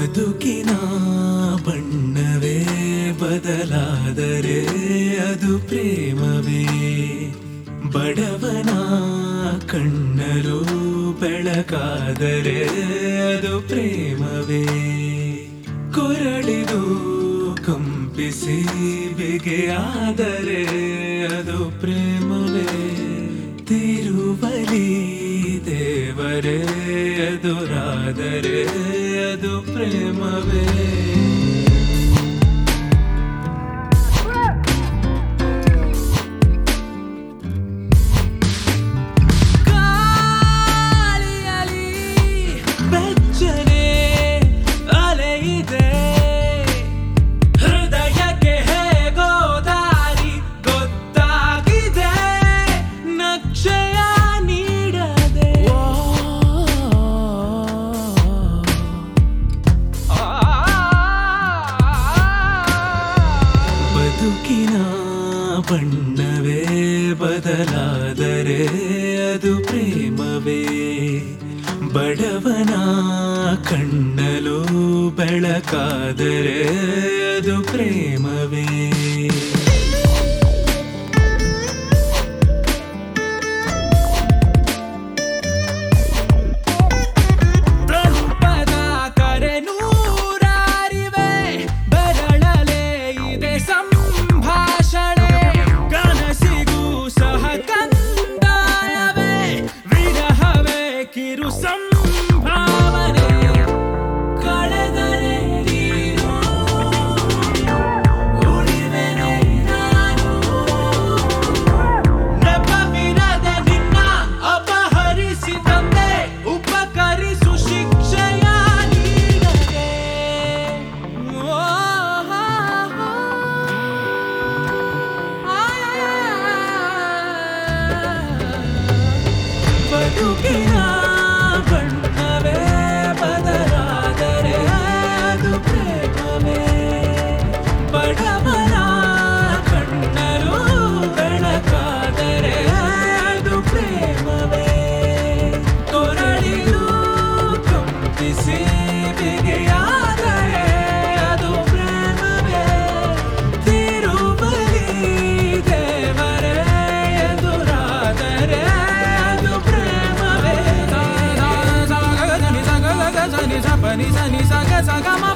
ಬದುಕಿನ ಬಣ್ಣವೇ ಬದಲಾದರೆ ಅದು ಪ್ರೇಮವೇ ಬಡವನ ಕಣ್ಣಲು ಬೆಳಕಾದರೆ ಅದು ಪ್ರೇಮವೇ ಕೊರಳಿದು ಕಂಪಿಸಿ ಬೆಗೆಯಾದರೆ ಅದು ಪ್ರೇಮವೇ ತಿರುವಲಿ ದೇವರೇ ಎದುರಾದರೆ ಅದು ಪ್ರೇಮವೇ ಗಾಳಿಯಲಿ ಬೆಚ್ಚನೆ ಅಲೆಯಿದೆ ಹೃದಯಕ್ಕೆ ಹೇಗೋ ದಾರಿ ಗೊತ್ತಾಗಿದೆ ನಕ್ಷಯ ನೀಡದೆ ಬದುಕಿನ ಬಣ್ಣವೇ ಬದಲಾದರೆ ಅದು ಪ್ರೇಮವೇ ಬಡವನ ಕಣ್ಣಲು ಬೆಳಕಾದರೆ ಅದು ಪ್ರೇಮವೇ ಪ್ರಲುಪದ ಕರೆ ನೂರಾರಿವೆ ಬರಳಲೆ ಇದೆ ಸಂಭಾಷಣೆ ಕನಸಿಗೂ ಸಹ ಕಂದಾಯವೇ ವಿರಹವೇ ಕಿರು ಸಂಭಾವನೆ ಕಳೆದರೆ ನೀನು ಉಳಿವೆನೆ ನಾನು ನೆಪವಿರದ ನಿನ್ನ ಅಪಹರಿಸಿ ತಂದೆ ಉಪಕರಿಸು ಶಿಕ್ಷೆಯ ನೀಡದೆ ಓ, ಆ, ಬದುಕಿನ ಬಣ್ಣವೇ ಬದಲಾದರೆ ಅದು ಪ್ರೇಮವೇ ಬಡವನ ಕಣ್ಣಲು ಬೆಳಕಾದರೆ ಅದು ಪ್ರೇಮವೇ ಕೊರಳಿದು ಕಂಪಿಸಿ ಬಿಗಿಯಾದರೆ ಅದು ಪ್ರೇಮವೇ ತಿರುಬಲಿ ದೇವರೇ ಎದುರಾದರೆ ಅದು ಪ್ರೇಮವೇ ಸನಿ ಸಗ ಸನಿ ಸಗ ಸಗ ಸನಿ ಸ ಪನಿ ಸನಿ ಸಗ ಸಗ ಮ